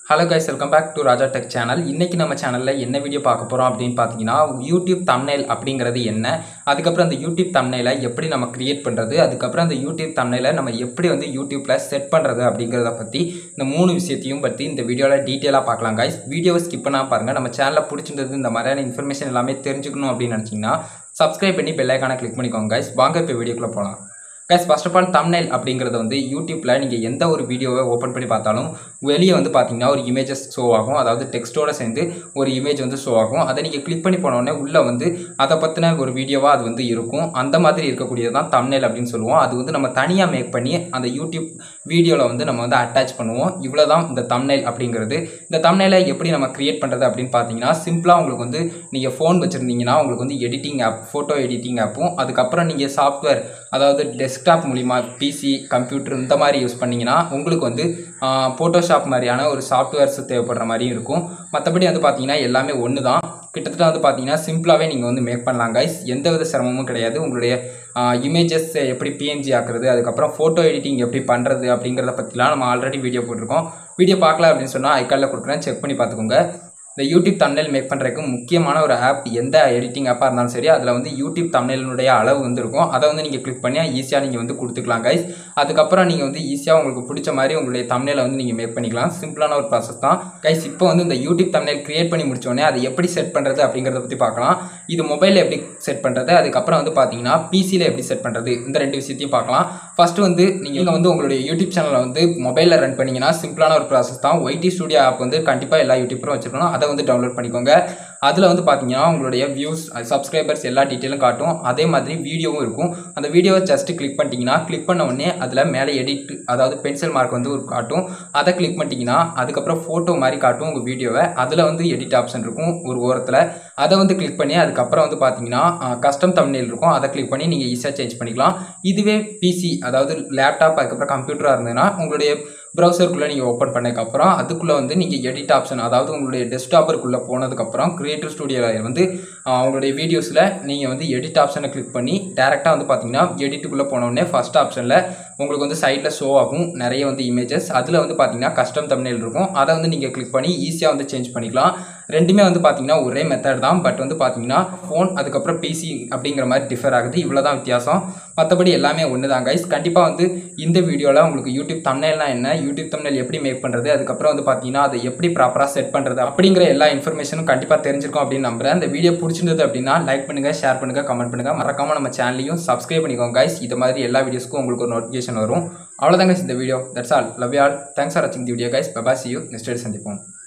hello guys welcome back to Raja tech channel இன்றைக்கி நம்ம சேனலில் என்ன வீடியோ பார்க்க போகிறோம் அப்படின்னு பார்த்தீங்கன்னா யூடியூப் தம்னைல் அப்படிங்கிறது என்ன அதுக்கப்புறம் அந்த யூடியூப் தம்னைலை எப்படி நம்ம கிரியேட் பண்ணுறது அதுக்கப்புறம் அந்த யூடியூப் தம்னைலை நம்ம எப்படி வந்து யூடியூப்பில் செட் பண்ணுறது அப்படிங்கிறத பற்றி இந்த மூணு விஷயத்தையும் பற்றி இந்த வீடியோவில் டீட்டெயிலாக பார்க்கலாம் கைஸ் வீடியோவை ஸ்கிப் பண்ணால் பாருங்கள் நம்ம சேனலில் பிடிச்சிருந்தது இந்த மாதிரியான இன்ஃபர்மேஷன் எல்லாமே தெரிஞ்சுக்கணும் அப்படின்னு நினச்சிங்கன்னா சப்ஸ்கிரைப் பண்ணி பெல்லைக்கான கிளிக் பண்ணிக்கோங்க கைஸ் வாங்க இப்போ வீடியோக்குள்ளே போகலாம் guys first of all thumbnail அப்படிங்கிறது வந்து யூடியூப்பில் நீங்கள் எந்த ஒரு வீடியோவை ஓப்பன் பண்ணி பார்த்தாலும் வெளியே வந்து பார்த்தீங்கன்னா ஒரு இமேஜஸ் ஷோ ஆகும் அதாவது டெக்ஸ்ட்டோட சேர்ந்து ஒரு இமேஜ் வந்து ஷோ ஆகும் அதை நீங்கள் கிளிக் பண்ணி போனோடனே உள்ளே வந்து அதை பற்றின ஒரு வீடியோவாக அது வந்து இருக்கும் அந்த மாதிரி இருக்கக்கூடியது தான் தம்னைல் அப்படின்னு சொல்லுவோம் அது வந்து நம்ம தனியாக மேக் பண்ணி அந்த யூடியூப் வீடியோவில் வந்து நம்ம வந்து அட்டாச் பண்ணுவோம் இவ்வளோ தான் இந்த தம்னைல் அப்படிங்கிறது இந்த தம்னைலை எப்படி நம்ம கிரியேட் பண்ணுறது அப்படின்னு பார்த்தீங்கன்னா சிம்பிளாக உங்களுக்கு வந்து நீங்கள் ஃபோன் வச்சுருந்தீங்கன்னா உங்களுக்கு வந்து எடிட்டிங் ஆப் ஃபோட்டோ எடிட்டிங் ஆப்பும் அதுக்கப்புறம் நீங்கள் சாஃப்ட்வேர் அதாவது டெஸ்க்டாப் மூலிமா பிசி கம்ப்யூட்டர் இந்த மாதிரி யூஸ் பண்ணிங்கன்னா உங்களுக்கு வந்து ஃபோட்டோஷாப் மாதிரியான ஒரு சாஃப்ட்வேர்ஸ் தேவைப்படுற மாதிரியும் இருக்கும் மற்றபடி வந்து பார்த்தீங்கன்னா எல்லாமே ஒன்று தான் கிட்டத்தட்ட வந்து பார்த்தீங்கன்னா சிம்பிளாகவே நீங்கள் வந்து மேக் பண்ணலாம் கைஸ் எந்த வித சிரமமும் கிடையாது உங்களுடைய இமேஜஸ் எப்படி பிஎன்ஜி ஆக்குறது அதுக்கப்புறம் ஃபோட்டோ எடிட்டிங் எப்படி பண்ணுறது அப்படிங்கிறத பற்றிலாம் நம்ம ஆல்ரெடி வீடியோ போட்டிருக்கோம் வீடியோ பார்க்கல அப்படின்னு சொன்னால் ஐக்காலில் கொடுக்குறேன் செக் பண்ணி பார்த்துக்கோங்க இந்த யூடியூப் தம்னேல் மேக் பண்ணுறதுக்கு முக்கியமான ஒரு ஆப் எந்த எடிட்டிங் ஆப்பாக இருந்தாலும் சரி அதில் வந்து யூடியூப் தம்னேலினுடைய அளவு வந்து இருக்கும் அதை வந்து நீங்கள் கிளிக் பண்ணி ஈஸியாக நீங்கள் வந்து கொடுத்துக்கலாம் கைஸ் அதுக்கப்புறம் நீங்கள் வந்து ஈஸியாக உங்களுக்கு பிடிச்ச மாதிரி உங்களுடைய தம்னேலை வந்து நீங்கள் மேக் பண்ணிக்கலாம் சிம்பிளான ஒரு ப்ராசஸ் தான் கைஸ் இப்போ வந்து இந்த யூடியூப் தம்னேல் கிரியேட் பண்ணி முடிச்சோடனே அதை எப்படி செட் பண்ணுறது அப்படிங்கிறத பற்றி பார்க்கலாம் இது மொபைலில் எப்படி செட் பண்ணுறது அதுக்கப்புறம் வந்து பார்த்தீங்கன்னா பிசியில் எப்படி செட் பண்ணுறது இந்த ரெண்டு விஷயத்தையும் பார்க்கலாம் ஃபஸ்ட்டு வந்து நீங்கள் வந்து உங்களுடைய யூடியூப் சேனலை வந்து மொபைலில் ரன் பண்ணிங்கன்னா சிம்பிளான ஒரு ப்ராசஸ் தான் ஒய்டி ஸ்டுடியோ ஆப் வந்து கண்டிப்பாக எல்லா யூடியூப்பரும் வச்சுருக்கணும் அதை வந்து டவுன்லோட் பண்ணிக்கோங்க அதில் வந்து பார்த்தீங்கன்னா உங்களுடைய வியூஸ் சப்ஸ்கிரைபர்ஸ் எல்லா டீட்டெயிலும் காட்டும் அதே மாதிரி வீடியோவும் இருக்கும் அந்த வீடியோவை ஜஸ்ட்டு கிளிக் பண்ணிட்டீங்கன்னா கிளிக் பண்ண உடனே அதில் மேலே எடிட் அதாவது பென்சில் மார்க் வந்து ஒரு காட்டும் அதை கிளிக் பண்ணிட்டீங்கன்னா அதுக்கப்புறம் ஃபோட்டோ மாதிரி காட்டும் உங்கள் வீடியோவை அதில் வந்து எடிட் ஆப்ஷன் இருக்கும் ஒரு ஓரத்தில் அதை வந்து கிளிக் பண்ணி அதுக்கப்புறம் வந்து பார்த்தீங்கன்னா கஸ்டம் தமிழில் இருக்கும் அதை கிளிக் பண்ணி நீங்கள் ஈஸியாக சேஞ்ச் பண்ணிக்கலாம் இதுவே பிசி அதாவது லேப்டாப் அதுக்கப்புறம் கம்ப்யூட்டராக இருந்ததுன்னா உங்களுடைய ப்ரௌசருக்குள்ளே நீங்கள் ஓப்பன் பண்ணதுக்கப்புறம் அதுக்குள்ளே வந்து நீங்கள் எடிட் ஆப்ஷன் அதாவது உங்களுடைய டெஸ்க்டாப்பருக்குள்ளே போனதுக்கப்புறம் க்ரியேட்டிவ் ஸ்டுடியோவில் வந்து உங்களுடைய வீடியோஸில் நீங்கள் வந்து எடிட் ஆப்ஷனை கிளிக் பண்ணி டேரெக்டாக வந்து பார்த்தீங்கன்னா எடிட்டுக்குள்ளே போனோடனே ஃபஸ்ட் ஆப்ஷனில் உங்களுக்கு வந்து சைடில் ஷோ ஆகும் நிறைய வந்து இமேஜஸ் அதில் வந்து பார்த்தீங்கன்னா கஸ்டம் தமிழ் இருக்கும் அதை வந்து நீங்கள் கிளிக் பண்ணி ஈஸியாக வந்து சேஞ்ச் பண்ணிக்கலாம் ரெண்டுமே வந்து பார்த்தீங்கன்னா ஒரே மெத்தட் தான் பட் வந்து பார்த்தீங்கன்னா ஃபோன் அதுக்கப்புறம் பிசி அப்படிங்கிற மாதிரி டிஃபர் ஆகுது இவ்வளோ தான் வித்தியாசம் மற்றபடி எல்லாமே ஒன்று தான் கைஸ் கண்டிப்பாக வந்து இந்த வீடியோவில் உங்களுக்கு யூடியூப் தம்னேல்னா என்ன யூடியூப் தம்னேல் எப்படி மேக் பண்ணுறது அதுக்கப்புறம் வந்து பார்த்தீங்கன்னா அதை எப்படி ப்ராப்பராக செட் பண்ணுறது அப்படிங்கிற எல்லா இன்ஃபர்மேஷனும் கண்டிப்பாக தெரிஞ்சிருக்கும் அப்படின்னு நம்புறேன் இந்த வீடியோ பிடிச்சிருந்தது அப்படின்னா லைக் பண்ணுங்கள் ஷேர் பண்ணுங்கள் கமெண்ட் பண்ணுங்கள் மறக்காமல் நம்ம சேனலையும் சப்ஸ்கிரைப் பண்ணிக்கோங்க கைஸ் இது மாதிரி எல்லா வீடியோஸ்க்கும் உங்களுக்கு ஒரு நோட்டிஃபிகேஷன் வரும் அவ்வளோதான் கைஸ் இந்த video that's all love all thanks for வாட்சிங் தி வீடியோ கைஸ் பபா சி யூ நெக்ஸ்ட் சந்திப்போம்